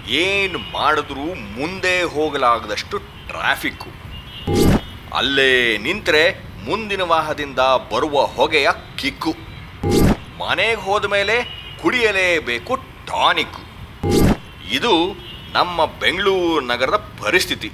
ಏನು ಮಾಡಿದ್ರೂ ಮುಂದೆ ಹೋಗಲಾಗದಷ್ಟು ಟ್ರಾಫಿಕ್ಕು ಅಲ್ಲೇ ನಿಂತರೆ ಮುಂದಿನ ವಾಹದಿಂದ ಬರುವ ಹೊಗೆಯ ಕಿಕ್ಕು ಮನೆಗೆ ಹೋದ ಮೇಲೆ ಕುಡಿಯಲೇಬೇಕು ಟಾನಿಕ್ ಇದು ನಮ್ಮ ಬೆಂಗಳೂರು ನಗರದ ಪರಿಸ್ಥಿತಿ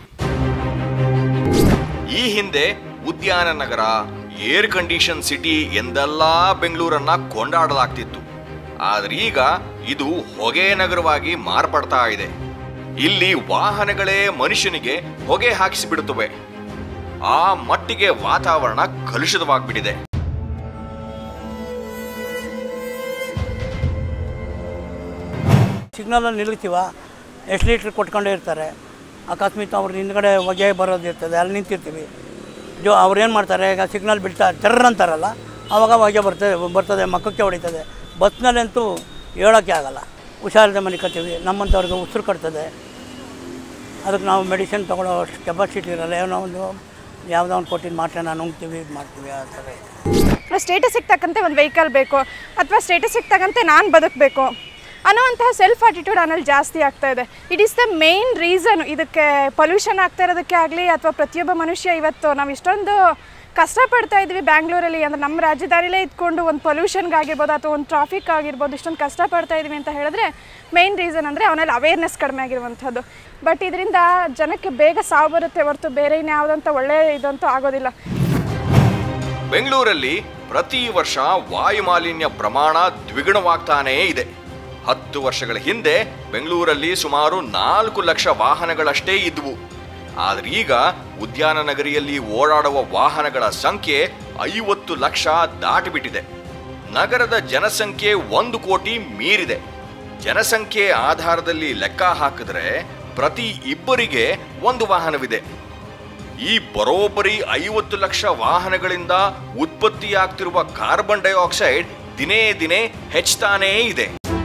ಈ ಹಿಂದೆ ಉದ್ಯಾನ ನಗರ ಏರ್ ಕಂಡೀಷನ್ ಸಿಟಿ ಎಂದೆಲ್ಲ ಬೆಂಗಳೂರನ್ನ ಕೊಂಡಾಡಲಾಗ್ತಿತ್ತು ಆದ್ರೆ ಈಗ ಇದು ಹೊಗೆ ನಗರವಾಗಿ ಮಾರ್ಪಡ್ತಾ ಇದೆ ಇಲ್ಲಿ ವಾಹನಗಳೇ ಮನುಷ್ಯನಿಗೆ ಹೊಗೆ ಹಾಕಿಸಿಬಿಡುತ್ತವೆ ಆ ಮಟ್ಟಿಗೆ ವಾತಾವರಣ ಕಲುಷಿತವಾಗ್ಬಿಟ್ಟಿದೆ ಸಿಗ್ನಲಲ್ಲಿ ನಿಲ್ತೀವ ಎಷ್ಟು ಲೀಟ್ರ್ ಕೊಟ್ಕೊಂಡೇ ಇರ್ತಾರೆ ಅಕಸ್ಮಾತ್ ಅವ್ರ ಹಿಂದ್ಗಡೆ ಹೊಗೆ ಬರೋದು ಇರ್ತದೆ ಅಲ್ಲಿ ನಿಂತಿರ್ತೀವಿ ಜೋ ಅವ್ರು ಏನು ಮಾಡ್ತಾರೆ ಈಗ ಸಿಗ್ನಲ್ ಬಿಡ್ತಾ ಟರ್ರ್ ಅಂತಾರಲ್ಲ ಆವಾಗ ಹೊಗೆ ಬರ್ತದೆ ಬರ್ತದೆ ಮಕ್ಕಕ್ಕೆ ಹೊಡಿತದೆ ಬಸ್ನಲ್ಲಂತೂ ಹೇಳೋಕ್ಕೆ ಆಗಲ್ಲ ಹುಷಾರಿಲ್ಲದೆ ಮನಿಕತ್ತೀವಿ ನಮ್ಮಂಥವ್ರಿಗೆ ಉಸಿರು ಕಟ್ತದೆ ಅದಕ್ಕೆ ನಾವು ಮೆಡಿಸಿನ್ ತೊಗೊಳ್ಳೋ ಅಷ್ಟು ಕೆಪಾಸಿಟಿ ಇರಲ್ಲ ಏನೋ ಒಂದು ಯಾವುದೋ ಒಂದು ಕೊಟ್ಟಿದ್ದು ಮಾತ್ರೆ ನುಂಗ್ತೀವಿ ಇದು ಮಾಡ್ತೀವಿ ಆ ಥರ ಇದೆ. ಸ್ಟೇಟಸ್ಗೆ ತಕ್ಕಂತೆ ಒಂದು ವೆಹಿಕಲ್ ಬೇಕು ಅಥವಾ ಸ್ಟೇಟಸ್ಗೆ ತಕ್ಕಂತೆ ನಾನು ಬದುಕಬೇಕು ಅನ್ನೋವಂತಹ ಸೆಲ್ಫ್ ಆಟಿಟ್ಯೂಡ್ ಅನ್ನಲ್ಲಿ ಜಾಸ್ತಿ ಆಗ್ತಾ ಇದೆ it is the main reason ಇದಕ್ಕೆ ಪೊಲ್ಯೂಷನ್ ಆಗ್ತಾ ಇರೋದಕ್ಕೆ ಆಗಲಿ ಅಥವಾ ಪ್ರತಿಯೊಬ್ಬ ಮನುಷ್ಯ ಇವತ್ತು ನಾವು ಇಷ್ಟೊಂದು ಕಷ್ಟಪಡ್ತಾ ಇದ್ವಿ ಬ್ಯಾಂಗ್ಳೂರಲ್ಲಿ ಅಂದರೆ ನಮ್ಮ ರಾಜಧಾನಿಲೇ ಇದ್ಕೊಂಡು ಒಂದು ಪೊಲ್ಯೂಷನ್ಗಾಗಿರ್ಬೋದು ಅಥವಾ ಒಂದು ಟ್ರಾಫಿಕ್ ಆಗಿರ್ಬೋದು ಇಷ್ಟೊಂದು ಕಷ್ಟಪಡ್ತಾ ಇದ್ವಿ ಅಂತ ಹೇಳಿದ್ರೆ ಮೇನ್ ರೀಸನ್ ಅಂದರೆ ಅವನಲ್ಲಿ ಅವೇರ್ನೆಸ್ ಕಡಿಮೆ ಆಗಿರುವಂಥದ್ದು ಬಟ್ ಇದರಿಂದ ಜನಕ್ಕೆ ಬೇಗ ಸಾವು ಬರುತ್ತೆ ಹೊರತು ಬೇರೆ ಇನ್ಯಾವುದಂತ ಒಳ್ಳೆ ಇದಂತೂ ಆಗೋದಿಲ್ಲ ಬೆಂಗಳೂರಲ್ಲಿ ಪ್ರತಿ ವರ್ಷ ವಾಯು ಮಾಲಿನ್ಯ ಪ್ರಮಾಣ ದ್ವಿಗುಣವಾಗ್ತಾನೇ ಇದೆ ಹತ್ತು ವರ್ಷಗಳ ಹಿಂದೆ ಬೆಂಗಳೂರಲ್ಲಿ ಸುಮಾರು ನಾಲ್ಕು ಲಕ್ಷ ವಾಹನಗಳಷ್ಟೇ ಇದ್ವು ಆದ್ರೆ ಈಗ ಉದ್ಯಾನ ನಗರಿಯಲ್ಲಿ ಓಡಾಡುವ ವಾಹನಗಳ ಸಂಖ್ಯೆ ಐವತ್ತು ಲಕ್ಷ ದಾಟಿಬಿಟ್ಟಿದೆ ನಗರದ ಜನಸಂಖ್ಯೆ ಒಂದು ಕೋಟಿ ಮೀರಿದೆ ಜನಸಂಖ್ಯೆ ಆಧಾರದಲ್ಲಿ ಲೆಕ್ಕ ಹಾಕಿದ್ರೆ ಪ್ರತಿ ಇಬ್ಬರಿಗೆ ಒಂದು ವಾಹನವಿದೆ ಈ ಬರೋಬ್ಬರಿ ಐವತ್ತು ಲಕ್ಷ ವಾಹನಗಳಿಂದ ಉತ್ಪತ್ತಿಯಾಗ್ತಿರುವ ಕಾರ್ಬನ್ ಡೈಆಕ್ಸೈಡ್ ದಿನೇ ದಿನೇ ಹೆಚ್ಚುತ್ತಾನೇ ಇದೆ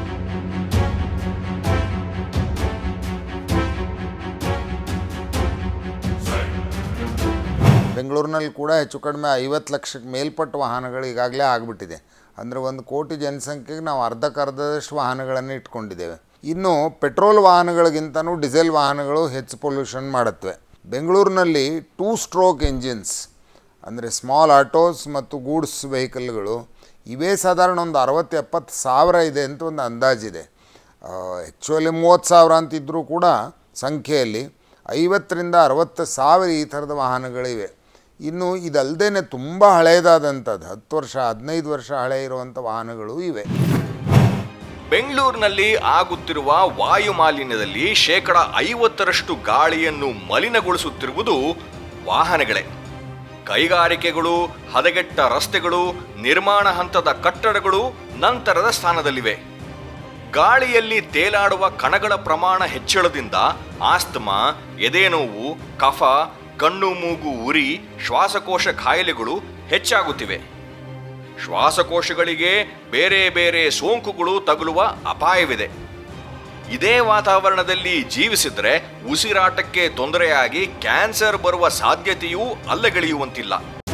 ಬೆಂಗಳೂರಿನಲ್ಲಿ ಕೂಡ ಹೆಚ್ಚು ಕಡಿಮೆ ಐವತ್ತು ಲಕ್ಷಕ್ಕೆ ಮೇಲ್ಪಟ್ಟ ವಾಹನಗಳು ಈಗಾಗಲೇ ಆಗಿಬಿಟ್ಟಿದೆ ಅಂದರೆ ಒಂದು ಕೋಟಿ ಜನಸಂಖ್ಯೆಗೆ ನಾವು ಅರ್ಧಕ್ಕರ್ಧದಷ್ಟು ವಾಹನಗಳನ್ನು ಇಟ್ಕೊಂಡಿದ್ದೇವೆ ಇನ್ನು ಪೆಟ್ರೋಲ್ ವಾಹನಗಳಿಗಿಂತನೂ ಡೀಸೆಲ್ ವಾಹನಗಳು ಹೆಚ್ಚು ಪೊಲ್ಯೂಷನ್ ಮಾಡುತ್ತವೆ ಬೆಂಗಳೂರಿನಲ್ಲಿ ಟೂ ಸ್ಟ್ರೋಕ್ ಎಂಜಿನ್ಸ್ ಅಂದರೆ ಸ್ಮಾಲ್ ಆಟೋಸ್ ಮತ್ತು ಗೂಡ್ಸ್ ವೆಹಿಕಲ್ಗಳು ಇವೇ ಸಾಧಾರಣ ಒಂದು ಅರವತ್ತು ಎಪ್ಪತ್ತು ಸಾವಿರ ಇದೆ ಅಂತ ಒಂದು ಅಂದಾಜಿದೆ ಆ್ಯಕ್ಚುಲಿ ಮೂವತ್ತು ಸಾವಿರ ಅಂತಿದ್ದರೂ ಕೂಡ ಸಂಖ್ಯೆಯಲ್ಲಿ ಐವತ್ತರಿಂದ ಅರವತ್ತು ಸಾವಿರ ಈ ಥರದ ವಾಹನಗಳಿವೆ ಇನ್ನು ಇದಲ್ಲದೆ ತುಂಬ ಹಳೆಯದಾದಂಥದ್ದು ಹತ್ತು ವರ್ಷ ಹದಿನೈದು ವರ್ಷ ಹಳೆ ಇರುವಂಥ ವಾಹನಗಳು ಇವೆ ಬೆಂಗಳೂರಿನಲ್ಲಿ ಆಗುತ್ತಿರುವ ವಾಯು ಮಾಲಿನ್ಯದಲ್ಲಿ ಶೇಕಡ ಐವತ್ತರಷ್ಟು ಗಾಳಿಯನ್ನು ಮಲಿನಗೊಳಿಸುತ್ತಿರುವುದು ವಾಹನಗಳೇ ಕೈಗಾರಿಕೆಗಳು ಹದಗೆಟ್ಟ ರಸ್ತೆಗಳು ನಿರ್ಮಾಣ ಹಂತದ ಕಟ್ಟಡಗಳು ನಂತರದ ಸ್ಥಾನದಲ್ಲಿವೆ ಗಾಳಿಯಲ್ಲಿ ತೇಲಾಡುವ ಕಣಗಳ ಪ್ರಮಾಣ ಹೆಚ್ಚಳದಿಂದ ಆಸ್ತಮಾ ಎದೆನೋವು ಕಫ ಕಣ್ಣು ಮೂಗು ಉರಿ ಶ್ವಾಸಕೋಶ ಕಾಯಿಲೆಗಳು ಹೆಚ್ಚಾಗುತ್ತಿವೆ ಶ್ವಾಸಕೋಶಗಳಿಗೆ ಬೇರೆ ಬೇರೆ ಸೋಂಕುಗಳು ತಗುಲುವ ಅಪಾಯವಿದೆ ಇದೇ ವಾತಾವರಣದಲ್ಲಿ ಜೀವಿಸಿದ್ರೆ ಉಸಿರಾಟಕ್ಕೆ ತೊಂದರೆಯಾಗಿ ಕ್ಯಾನ್ಸರ್ ಬರುವ ಸಾಧ್ಯತೆಯೂ ಅಲ್ಲಗೆಳೆಯುವಂತಿಲ್ಲ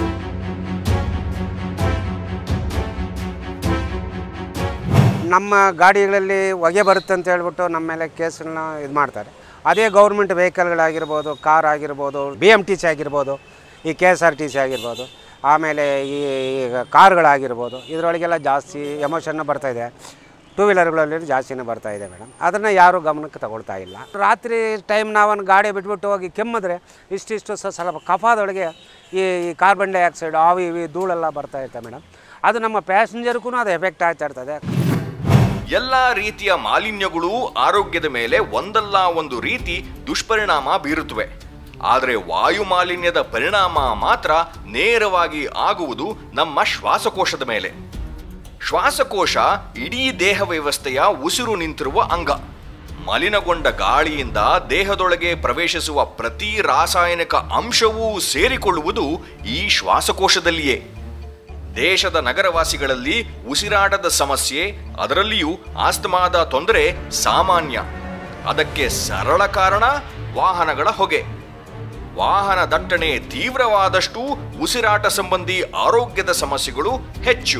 ನಮ್ಮ ಗಾಡಿಗಳಲ್ಲಿ ಹೊಗೆ ಬರುತ್ತೆ ಅಂತ ಹೇಳ್ಬಿಟ್ಟು ನಮ್ಮ ಮೇಲೆ ಕೇಸನ್ನ ಇದು ಮಾಡ್ತಾರೆ ಅದೇ ಗೌರ್ಮೆಂಟ್ ವೆಹಿಕಲ್ಗಳಾಗಿರ್ಬೋದು ಕಾರ್ ಆಗಿರ್ಬೋದು ಬಿ ಎಮ್ ಟಿ ಸಿ ಆಗಿರ್ಬೋದು ಈ K S R T C ಆಗಿರ್ಬೋದು ಆಮೇಲೆ ಈ ಈಗ ಕಾರ್ಗಳಾಗಿರ್ಬೋದು ಇದರೊಳಗೆಲ್ಲ ಜಾಸ್ತಿ ಎಮೋಷನ್ನ ಬರ್ತಾ ಇದೆ ಟೂ ವೀಲರ್ಗಳಲ್ಲಿ ಜಾಸ್ತಿನೇ ಬರ್ತಾ ಇದೆ ಮೇಡಮ್ ಅದನ್ನು ಯಾರೂ ಗಮನಕ್ಕೆ ತಗೊಳ್ತಾ ಇಲ್ಲ ರಾತ್ರಿ ಟೈಮ್ ನಾವೊಂದು ಗಾಡಿ ಬಿಟ್ಬಿಟ್ಟು ಹೋಗಿ ಕೆಮ್ಮಿದ್ರೆ ಇಷ್ಟಿಷ್ಟು ಸ ಸ್ವಲ್ಪ ಕಫದೊಳಗೆ ಈ ಈ ಕಾರ್ಬನ್ ಡೈಆಕ್ಸೈಡ್ ಆವಿ ಇವಿ ಧೂಳೆಲ್ಲ ಬರ್ತಾ ಇರ್ತದೆ ಮೇಡಮ್ ಅದು ನಮ್ಮ ಪ್ಯಾಸೆಂಜರ್ಗೂ ಅದು ಎಫೆಕ್ಟ್ ಆಗ್ತಾ ಇರ್ತದೆ ಎಲ್ಲ ರೀತಿಯ ಮಾಲಿನ್ಯಗಳು ಆರೋಗ್ಯದ ಮೇಲೆ ಒಂದಲ್ಲ ಒಂದು ರೀತಿ ದುಷ್ಪರಿಣಾಮ ಬೀರುತ್ತವೆ ಆದರೆ ವಾಯು ಮಾಲಿನ್ಯದ ಪರಿಣಾಮ ಮಾತ್ರ ನೇರವಾಗಿ ಆಗುವುದು ನಮ್ಮ ಶ್ವಾಸಕೋಶದ ಮೇಲೆ ಶ್ವಾಸಕೋಶ ಇಡೀ ದೇಹ ವ್ಯವಸ್ಥೆಯ ಉಸಿರು ನಿಂತಿರುವ ಅಂಗ ಮಲಿನಗೊಂಡ ಗಾಳಿಯಿಂದ ದೇಹದೊಳಗೆ ಪ್ರವೇಶಿಸುವ ಪ್ರತಿ ರಾಸಾಯನಿಕ ಅಂಶವೂ ಸೇರಿಕೊಳ್ಳುವುದು ಈ ಶ್ವಾಸಕೋಶದಲ್ಲಿಯೇ ದೇಶದ ನಗರವಾಸಿಗಳಲ್ಲಿ ಉಸಿರಾಟದ ಸಮಸ್ಯೆ ಅದರಲ್ಲಿಯೂ ಆಸ್ತಮಾದ ತೊಂದರೆ ಸಾಮಾನ್ಯ ಅದಕ್ಕೆ ಸರಳ ಕಾರಣ ವಾಹನಗಳ ಹೊಗೆ ವಾಹನ ದಟ್ಟಣೆ ತೀವ್ರವಾದಷ್ಟು ಉಸಿರಾಟ ಸಂಬಂಧಿ ಆರೋಗ್ಯದ ಸಮಸ್ಯೆಗಳು ಹೆಚ್ಚು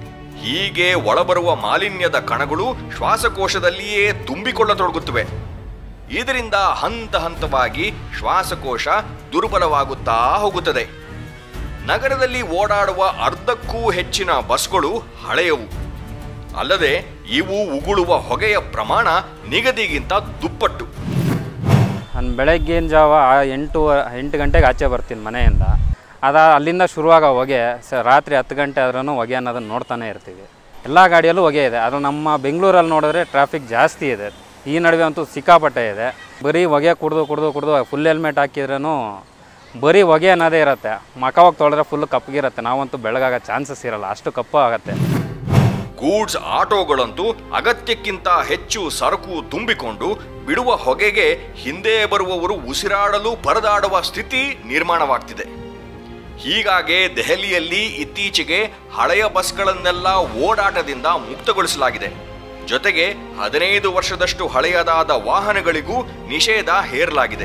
ಹೀಗೆ ಒಳಬರುವ ಮಾಲಿನ್ಯದ ಕಣಗಳು ಶ್ವಾಸಕೋಶದಲ್ಲಿಯೇ ತುಂಬಿಕೊಳ್ಳತೊಡಗುತ್ತವೆ ಇದರಿಂದ ಹಂತ ಹಂತವಾಗಿ ಶ್ವಾಸಕೋಶ ದುರ್ಬಲವಾಗುತ್ತಾ ಹೋಗುತ್ತದೆ ನಗರದಲ್ಲಿ ಓಡಾಡುವ ಅರ್ಧಕ್ಕೂ ಹೆಚ್ಚಿನ ಬಸ್ಗಳು ಹಳೆಯವು ಅಲ್ಲದೆ ಇವು ಉಗುಳುವ ಹೊಗೆಯ ಪ್ರಮಾಣ ನಿಗದಿಗಿಂತ ದುಪ್ಪಟ್ಟು ನಾನು ಬೆಳಗ್ಗಿನ ಜಾವ ಎಂಟು ಎಂಟು ಗಂಟೆಗೆ ಆಚೆ ಬರ್ತೀನಿ ಮನೆಯಿಂದ ಅದ ಅಲ್ಲಿಂದ ಶುರುವಾಗ ಹೊಗೆ ಸ ರಾತ್ರಿ ಹತ್ತು ಗಂಟೆ ಆದ್ರೂ ಹೊಗೆ ಅನ್ನೋದನ್ನು ನೋಡ್ತಾನೆ ಇರ್ತೀವಿ ಎಲ್ಲ ಗಾಡಿಯಲ್ಲೂ ಹೊಗೆ ಇದೆ ಅದು ನಮ್ಮ ಬೆಂಗಳೂರಲ್ಲಿ ನೋಡಿದ್ರೆ ಟ್ರಾಫಿಕ್ ಜಾಸ್ತಿ ಇದೆ ಈ ನಡುವೆ ಅಂತೂ ಸಿಕ್ಕಾಪಟ್ಟೆ ಇದೆ ಬರೀ ಹೊಗೆ ಕುಡ್ದು ಕುಡ್ದು ಕುಡ್ದು ಫುಲ್ ಹೆಲ್ಮೆಟ್ ಹಾಕಿದ್ರೂ ಬರೀ ಹೊಗೆ ಅನ್ನೋದೇ ಇರುತ್ತೆ ಮಖವಾಗಿ ತೊಳೆದ್ರೆ ಫುಲ್ ಕಪ್ಪಗಿರುತ್ತೆ ನಾವಂತೂ ಬೆಳಗಾಗೋ ಚಾನ್ಸಸ್ ಇರಲ್ಲ ಅಷ್ಟು ಕಪ್ಪು ಆಗುತ್ತೆ ಗೂಡ್ಸ್ ಆಟೋಗಳಂತೂ ಅಗತ್ಯಕ್ಕಿಂತ ಹೆಚ್ಚು ಸರಕು ತುಂಬಿಕೊಂಡು ಬಿಡುವ ಹೊಗೆಗೆ ಹಿಂದೆ ಬರುವವರು ಉಸಿರಾಡಲು ಪರದಾಡುವ ಸ್ಥಿತಿ ನಿರ್ಮಾಣವಾಗ್ತಿದೆ ಹೀಗಾಗಿ ದೆಹಲಿಯಲ್ಲಿ ಇತ್ತೀಚೆಗೆ ಹಳೆಯ ಬಸ್ಗಳನ್ನೆಲ್ಲ ಓಡಾಟದಿಂದ ಮುಕ್ತಗೊಳಿಸಲಾಗಿದೆ ಜೊತೆಗೆ ಹದಿನೈದು ವರ್ಷದಷ್ಟು ಹಳೆಯದಾದ ವಾಹನಗಳಿಗೂ ನಿಷೇಧ ಹೇರಲಾಗಿದೆ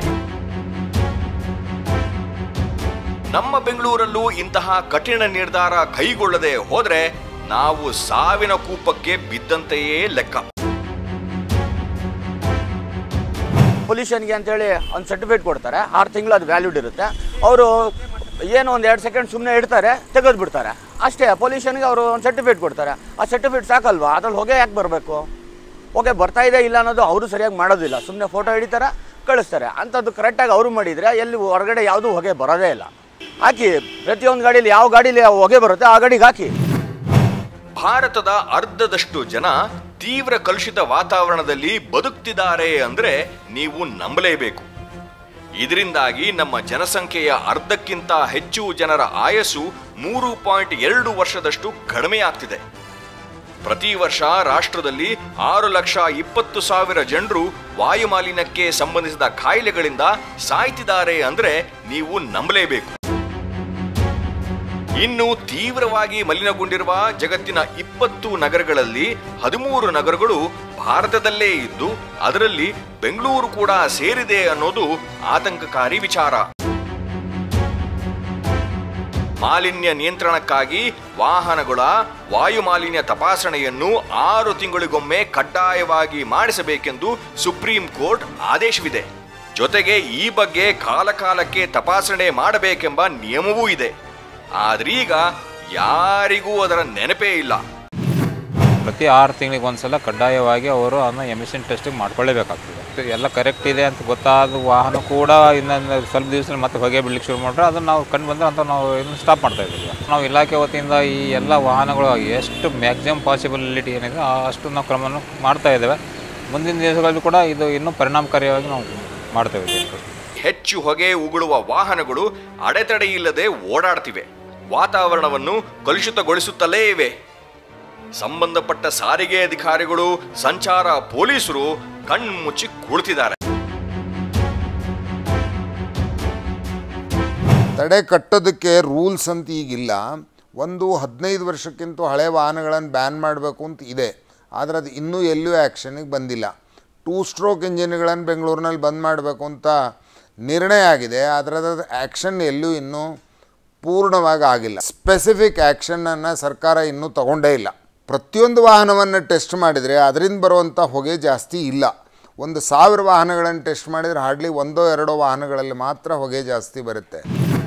ನಮ್ಮ ಬೆಂಗಳೂರಲ್ಲೂ ಇಂತಹ ಕಠಿಣ ನಿರ್ಧಾರ ಕೈಗೊಳ್ಳದೆ ಹೋದ್ರೆ ನಾವು ಸಾವಿನ ಕೂಪಕ್ಕೆ ಬಿದ್ದಂತೆಯೇ ಲೆಕ್ಕ ಪೊಲ್ಯೂಷನ್ಗೆ ಅಂತೇಳಿ ಒಂದು ಸರ್ಟಿಫಿಕೇಟ್ ಕೊಡ್ತಾರೆ ಆರು ತಿಂಗಳು ಅದು ವ್ಯಾಲ್ಯೂಡ್ ಇರುತ್ತೆ ಅವರು ಏನೋ ಒಂದು ಎರಡು ಸೆಕೆಂಡ್ ಸುಮ್ಮನೆ ಇಡ್ತಾರೆ ತೆಗೆದು ಬಿಡ್ತಾರೆ ಅಷ್ಟೇ ಪೊಲ್ಯೂಷನ್ಗೆ ಅವರು ಒಂದು ಸರ್ಟಿಫಿಕೇಟ್ ಕೊಡ್ತಾರೆ ಆ ಸರ್ಟಿಫಿಕೇಟ್ ಸಾಕಲ್ವಾ ಅದ್ರಲ್ಲಿ ಹೊಗೆ ಯಾಕೆ ಬರಬೇಕು ಹೊಗೆ ಬರ್ತಾ ಇದೆ ಇಲ್ಲ ಅನ್ನೋದು ಅವರು ಸರಿಯಾಗಿ ಮಾಡೋದಿಲ್ಲ ಸುಮ್ಮನೆ ಫೋಟೋ ಹಿಡಿತಾರೆ ಕಳಿಸ್ತಾರೆ ಅಂಥದ್ದು ಕರೆಕ್ಟಾಗಿ ಅವರು ಮಾಡಿದರೆ ಎಲ್ಲಿ ಹೊರಗಡೆ ಯಾವುದೂ ಹೊಗೆ ಬರೋದೇ ಇಲ್ಲ ಹಾಕಿ ಪ್ರತಿಯೊಂದು ಗಾಡೀಲಿ ಯಾವ ಗಾಡೀಲಿ ಯಾವ ಹೊಗೆ ಬರುತ್ತೆ ಆ ಗಾಡಿಗೆ ಹಾಕಿ ಭಾರತದ ಅರ್ಧದಷ್ಟು ಜನ ತೀವ್ರ ಕಲುಷಿತ ವಾತಾವರಣದಲ್ಲಿ ಬದುಕ್ತಿದ್ದಾರೆ ಅಂದ್ರೆ ನೀವು ನಂಬಲೇಬೇಕು ಇದರಿಂದಾಗಿ ನಮ್ಮ ಜನಸಂಖ್ಯೆಯ ಅರ್ಧಕ್ಕಿಂತ ಹೆಚ್ಚು ಜನರ ಆಯಸ್ಸು ಮೂರು ಪಾಯಿಂಟ್ ಎರಡು ವರ್ಷದಷ್ಟು ಕಡಿಮೆಯಾಗ್ತಿದೆ ಪ್ರತಿ ವರ್ಷ ರಾಷ್ಟ್ರದಲ್ಲಿ ಆರು ಲಕ್ಷ ಇಪ್ಪತ್ತು ಸಾವಿರ ಜನರು ವಾಯುಮಾಲಿನ್ಯಕ್ಕೆ ಸಂಬಂಧಿಸಿದ ಕಾಯಿಲೆಗಳಿಂದ ಸಾಯ್ತಿದ್ದಾರೆ ಅಂದ್ರೆ ನೀವು ನಂಬಲೇಬೇಕು ಇನ್ನು ತೀವ್ರವಾಗಿ ಮಲಿನಗೊಂಡಿರುವ ಜಗತ್ತಿನ ಇಪ್ಪತ್ತು ನಗರಗಳಲ್ಲಿ ಹದಿಮೂರು ನಗರಗಳು ಭಾರತದಲ್ಲೇ ಇದ್ದು ಅದರಲ್ಲಿ ಬೆಂಗಳೂರು ಕೂಡ ಸೇರಿದೆ ಅನ್ನೋದು ಆತಂಕಕಾರಿ ವಿಚಾರ ಮಾಲಿನ್ಯ ನಿಯಂತ್ರಣಕ್ಕಾಗಿ ವಾಹನಗಳ ವಾಯು ಮಾಲಿನ್ಯ ತಪಾಸಣೆಯನ್ನು ಆರು ತಿಂಗಳಿಗೊಮ್ಮೆ ಕಡ್ಡಾಯವಾಗಿ ಮಾಡಿಸಬೇಕೆಂದು ಸುಪ್ರೀಂ ಕೋರ್ಟ್ ಆದೇಶವಿದೆ ಜೊತೆಗೆ ಈ ಬಗ್ಗೆ ಕಾಲಕಾಲಕ್ಕೆ ತಪಾಸಣೆ ಮಾಡಬೇಕೆಂಬ ನಿಯಮವೂ ಇದೆ ಆದ್ರೀಗ ಯಾರಿಗೂ ಅದರ ನೆನಪೇ ಇಲ್ಲ ಪ್ರತಿ ಆರು ತಿಂಗಳಿಗೆ ಒಂದ್ಸಲ ಕಡ್ಡಾಯವಾಗಿ ಅವರು ಅದನ್ನ ಎಮಿಷನ್ ಟೆಸ್ಟಿಂಗ್ ಮಾಡ್ಕೊಳ್ಳೇಬೇಕಾಗ್ತದೆ ಎಲ್ಲ ಕರೆಕ್ಟ್ ಇದೆ ಅಂತ ಗೊತ್ತಾದ ವಾಹನ ಕೂಡ ಇನ್ನೊಂದು ಸ್ವಲ್ಪ ದಿವಸ ಮತ್ತೆ ಹೊಗೆ ಬಿಡ್ಲಿಕ್ಕೆ ಶುರು ಮಾಡಿದ್ರೆ ಅದನ್ನು ನಾವು ಕಂಡು ಬಂದರೆ ಅಂತ ನಾವು ಇದನ್ನು ಸ್ಟಾಪ್ ಮಾಡ್ತಾ ಇದ್ದೀವಿ ನಾವು ಇಲಾಖೆ ವತಿಯಿಂದ ಈ ಎಲ್ಲ ವಾಹನಗಳು ಎಷ್ಟು ಮ್ಯಾಕ್ಸಿಮಮ್ ಪಾಸಿಬಿಲಿಟಿ ಏನಿದೆ ಆ ಅಷ್ಟು ನಾವು ಕ್ರಮವನ್ನು ಮಾಡ್ತಾ ಇದ್ದೇವೆ ಮುಂದಿನ ದಿವಸಗಳಲ್ಲಿ ಕೂಡ ಇದು ಇನ್ನೂ ಪರಿಣಾಮಕಾರಿಯಾಗಿ ನಾವು ಮಾಡ್ತೇವೆ ಇದನ್ನು. ಹೆಚ್ಚು ಹೊಗೆ ಉಗುಳುವ ವಾಹನಗಳು ಅಡೆತಡೆ ಇಲ್ಲದೆ ಓಡಾಡ್ತಿವೆ ವಾತಾವರಣವನ್ನು ಕಲುಷಿತಗೊಳಿಸುತ್ತಲೇ ಇವೆ ಸಂಬಂಧಪಟ್ಟ ಸಾರಿಗೆ ಅಧಿಕಾರಿಗಳು ಸಂಚಾರ ಪೊಲೀಸರು ಕಣ್ಮುಚ್ಚಿ ಕುಳಿತಿದ್ದಾರೆ ತಡೆ ಕಟ್ಟೋದಕ್ಕೆ ರೂಲ್ಸ್ ಅಂತ ಈಗಿಲ್ಲ ಒಂದು ಹದಿನೈದು ವರ್ಷಕ್ಕಿಂತ ಹಳೆ ವಾಹನಗಳನ್ನು ಬ್ಯಾನ್ ಮಾಡಬೇಕು ಅಂತ ಇದೆ ಆದರೆ ಅದು ಇನ್ನೂ ಎಲ್ಲೂ ಆ್ಯಕ್ಷನಿಗೆ ಬಂದಿಲ್ಲ ಟೂ ಸ್ಟ್ರೋಕ್ ಇಂಜಿನ್ಗಳನ್ನು ಬೆಂಗಳೂರಿನಲ್ಲಿ ಬಂದ್ ಮಾಡಬೇಕು ಅಂತ ನಿರ್ಣಯ ಆಗಿದೆ ಆದರೆ ಅದರ ಆ್ಯಕ್ಷನ್ ಎಲ್ಲೂ ಇನ್ನೂ ಪೂರ್ಣವಾಗಿ ಆಗಿಲ್ಲ ಸ್ಪೆಸಿಫಿಕ್ ಆ್ಯಕ್ಷನನ್ನು ಸರ್ಕಾರ ಇನ್ನೂ ತಗೊಂಡೇ ಇಲ್ಲ ಪ್ರತಿಯೊಂದು ವಾಹನವನ್ನು ಟೆಸ್ಟ್ ಮಾಡಿದರೆ ಅದರಿಂದ ಬರುವಂಥ ಹೊಗೆ ಜಾಸ್ತಿ ಇಲ್ಲ ಒಂದು ಸಾವಿರ ವಾಹನಗಳನ್ನು ಟೆಸ್ಟ್ ಮಾಡಿದರೆ ಹಾರ್ಡ್ಲಿ ಒಂದೋ ಎರಡೋ ವಾಹನಗಳಲ್ಲಿ ಮಾತ್ರ ಹೊಗೆ ಜಾಸ್ತಿ ಬರುತ್ತೆ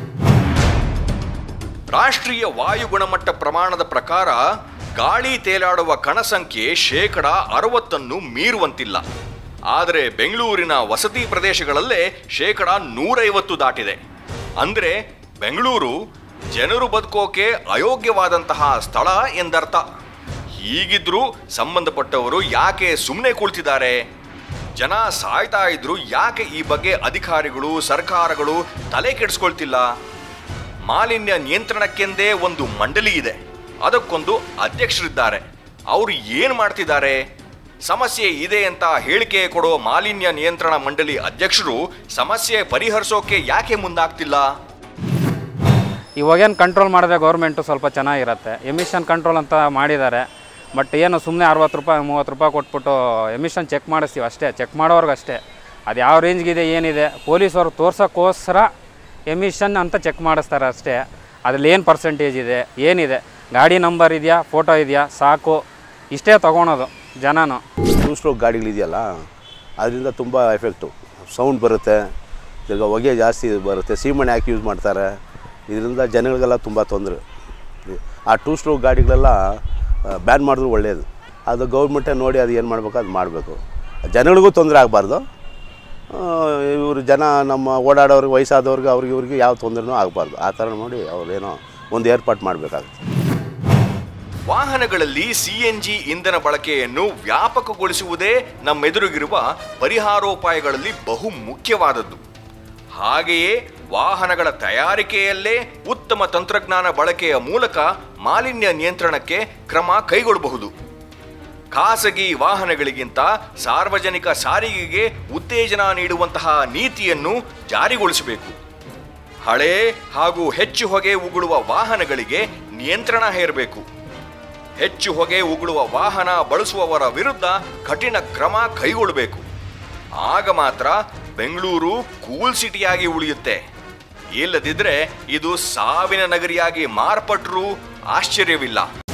ರಾಷ್ಟ್ರೀಯ ವಾಯು ಗುಣಮಟ್ಟ ಪ್ರಮಾಣದ ಪ್ರಕಾರ ಗಾಳಿ ತೇಲಾಡುವ ಕಣ ಸಂಖ್ಯೆ ಶೇಕಡ ಅರವತ್ತನ್ನು ಮೀರುವಂತಿಲ್ಲ ಆದರೆ ಬೆಂಗಳೂರಿನ ವಸತಿ ಪ್ರದೇಶಗಳಲ್ಲೇ ಶೇಕಡ ನೂರೈವತ್ತು ದಾಟಿದೆ ಅಂದ್ರೆ ಬೆಂಗಳೂರು ಜನರು ಬದುಕೋಕೆ ಅಯೋಗ್ಯವಾದಂತಹ ಸ್ಥಳ ಎಂದರ್ಥ ಹೀಗಿದ್ರೂ ಸಂಬಂಧಪಟ್ಟವರು ಯಾಕೆ ಸುಮ್ಮನೆ ಕುಳಿತಿದ್ದಾರೆ ಜನ ಸಾಯ್ತಾ ಇದ್ರು ಯಾಕೆ ಈ ಬಗ್ಗೆ ಅಧಿಕಾರಿಗಳು ಸರ್ಕಾರಗಳು ತಲೆ ಕೆಡಿಸ್ಕೊಳ್ತಿಲ್ಲ ಮಾಲಿನ್ಯ ನಿಯಂತ್ರಣಕ್ಕೆಂದೇ ಒಂದು ಮಂಡಳಿ ಇದೆ ಅದಕ್ಕೊಂದು ಅಧ್ಯಕ್ಷರಿದ್ದಾರೆ ಅವರು ಏನು ಮಾಡ್ತಿದ್ದಾರೆ ಸಮಸ್ಯೆ ಇದೆ ಅಂತ ಹೇಳಿಕೆ ಕೊಡೋ ಮಾಲಿನ್ಯ ನಿಯಂತ್ರಣ ಮಂಡಳಿ ಅಧ್ಯಕ್ಷರು ಸಮಸ್ಯೆ ಪರಿಹರಿಸೋಕೆ ಯಾಕೆ ಮುಂದಾಗ್ತಿಲ್ಲ ಈ ಹೊಗೆನ ಕಂಟ್ರೋಲ್ ಮಾಡಿದ್ರೆ ಗೌರ್ಮೆಂಟು ಸ್ವಲ್ಪ ಚೆನ್ನಾಗಿರುತ್ತೆ ಎಮಿಷನ್ ಕಂಟ್ರೋಲ್ ಅಂತ ಮಾಡಿದ್ದಾರೆ ಬಟ್ ಏನು ಸುಮ್ಮನೆ ಅರವತ್ತು ರೂಪಾಯಿ ಮೂವತ್ತು ರೂಪಾಯಿ ಕೊಟ್ಬಿಟ್ಟು ಎಮಿಷನ್ ಚೆಕ್ ಮಾಡಿಸ್ತೀವಿ ಅಷ್ಟೇ ಚೆಕ್ ಮಾಡೋರ್ಗೆ ಅಷ್ಟೇ ಅದು ಯಾವ ರೇಂಜ್ಗಿದೆ ಏನಿದೆ ಪೊಲೀಸವರು ತೋರ್ಸೋಕ್ಕೋಸ್ಕರ ಎಮಿಷನ್ ಅಂತ ಚೆಕ್ ಮಾಡಿಸ್ತಾರೆ ಅಷ್ಟೇ ಅದ್ರಲ್ಲಿ ಏನು ಪರ್ಸೆಂಟೇಜ್ ಇದೆ ಏನಿದೆ ಗಾಡಿ ನಂಬರ್ ಇದೆಯಾ ಫೋಟೋ ಇದೆಯಾ ಸಾಕು ಇಷ್ಟೇ ತೊಗೊಳೋದು ಜನನು ಟೂ ಸ್ಟ್ರೋಕ್ ಗಾಡಿಗಳಿದೆಯಲ್ಲ ಅದರಿಂದ ತುಂಬ ಎಫೆಕ್ಟು ಸೌಂಡ್ ಬರುತ್ತೆ ಈಗ ಹೊಗೆ ಜಾಸ್ತಿ ಬರುತ್ತೆ ಸೀಮೆಣ್ಣೆ ಹಾಕಿ ಯೂಸ್ ಮಾಡ್ತಾರೆ ಇದರಿಂದ ಜನಗಳಿಗೆಲ್ಲ ತುಂಬ ತೊಂದರೆ ಆ ಟೂ ಸ್ಟ್ರೋಕ್ ಗಾಡಿಗಳೆಲ್ಲ ಬ್ಯಾನ್ ಮಾಡಿದ್ರು ಒಳ್ಳೆಯದು ಅದು ಗೌರ್ಮೆಂಟೇ ನೋಡಿ ಅದು ಏನು ಮಾಡಬೇಕು ಅದು ಮಾಡಬೇಕು ಜನಗಳಿಗೂ ತೊಂದರೆ ಆಗಬಾರ್ದು ಇವರು ಜನ ನಮ್ಮ ಓಡಾಡೋರಿಗೆ ವಯಸ್ಸಾದವ್ರಿಗೆ ಅವ್ರಿಗೆ ಇವ್ರಿಗೆ ಯಾವ ತೊಂದರೆನೂ ಆಗಬಾರ್ದು ಆ ಥರ ನೋಡಿ ಅವ್ರೇನೋ ಒಂದು ಏರ್ಪಾಟ್ ಮಾಡಬೇಕಾಗುತ್ತೆ ವಾಹನಗಳಲ್ಲಿ ಸಿಎನ್ಜಿ ಇಂಧನ ಬಳಕೆಯನ್ನು ವ್ಯಾಪಕಗೊಳಿಸುವುದೇ ನಮ್ಮೆದುರಿಗಿರುವ ಪರಿಹಾರೋಪಾಯಗಳಲ್ಲಿ ಬಹು ಮುಖ್ಯವಾದದ್ದು ಹಾಗೆಯೇ ವಾಹನಗಳ ತಯಾರಿಕೆಯಲ್ಲೇ ಉತ್ತಮ ತಂತ್ರಜ್ಞಾನ ಬಳಕೆಯ ಮೂಲಕ ಮಾಲಿನ್ಯ ನಿಯಂತ್ರಣಕ್ಕೆ ಕ್ರಮ ಕೈಗೊಳ್ಳಬಹುದು ಖಾಸಗಿ ವಾಹನಗಳಿಗಿಂತ ಸಾರ್ವಜನಿಕ ಸಾರಿಗೆಗೆ ಉತ್ತೇಜನ ನೀಡುವಂತಹ ನೀತಿಯನ್ನು ಜಾರಿಗೊಳಿಸಬೇಕು ಹಳೆ ಹಾಗೂ ಹೆಚ್ಚು ಹೊಗೆ ಉಗುಳುವ ವಾಹನಗಳಿಗೆ ನಿಯಂತ್ರಣ ಹೇರಬೇಕು ಹೆಚ್ಚು ಹೊಗೆ ಉಗುಳುವ ವಾಹನ ಬಳಸುವವರ ವಿರುದ್ಧ ಕಠಿಣ ಕ್ರಮ ಕೈಗೊಳ್ಳಬೇಕು ಆಗ ಮಾತ್ರ ಬೆಂಗಳೂರು ಕೂಲ್ ಸಿಟಿಯಾಗಿ ಉಳಿಯುತ್ತೆ ಇಲ್ಲದಿದ್ರೆ ಇದು ಸಾವಿನ ನಗರಿಯಾಗಿ ಮಾರ್ಪಟ್ಟರೂ ಆಶ್ಚರ್ಯವಿಲ್ಲ